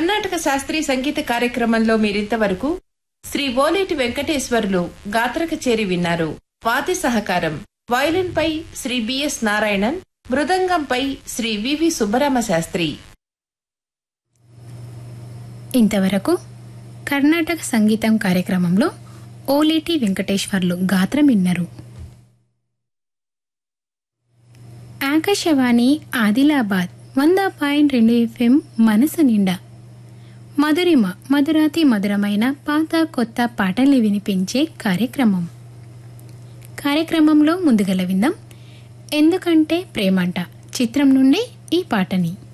కర్ణాటక శాస్త్రీయ సంగీత కార్యక్రమంలో మీరింతవరకు శ్రీ ఓలేటి వెంకటేశ్వర్లు గాత్ర కచేరి విన్నారు వాద్య సహకారం వయలిన్ పై శ్రీ బిఎస్ నారాయణన్ మృదంగంపై శ్రీ వివి సుబ్బరామ శాస్త్రి ఇంతవరకు కర్ణాటక సంగీతం కార్యక్రమంలో ఓలేటి వెంకటేశ్వర్లు గాత్రం విన్నారు ఆకాశవాణి ఆదిలాబాద్ వంద పాయింట్ రెండు ఎఫ్ఎం మనసు నిండా మధురిమ మధురాతి మధురమైన పాత కొత్త పాటల్ని వినిపించే కార్యక్రమం కార్యక్రమంలో ముందుగల విందాం ఎందుకంటే ప్రేమంట చిత్రం నుండి ఈ పాటని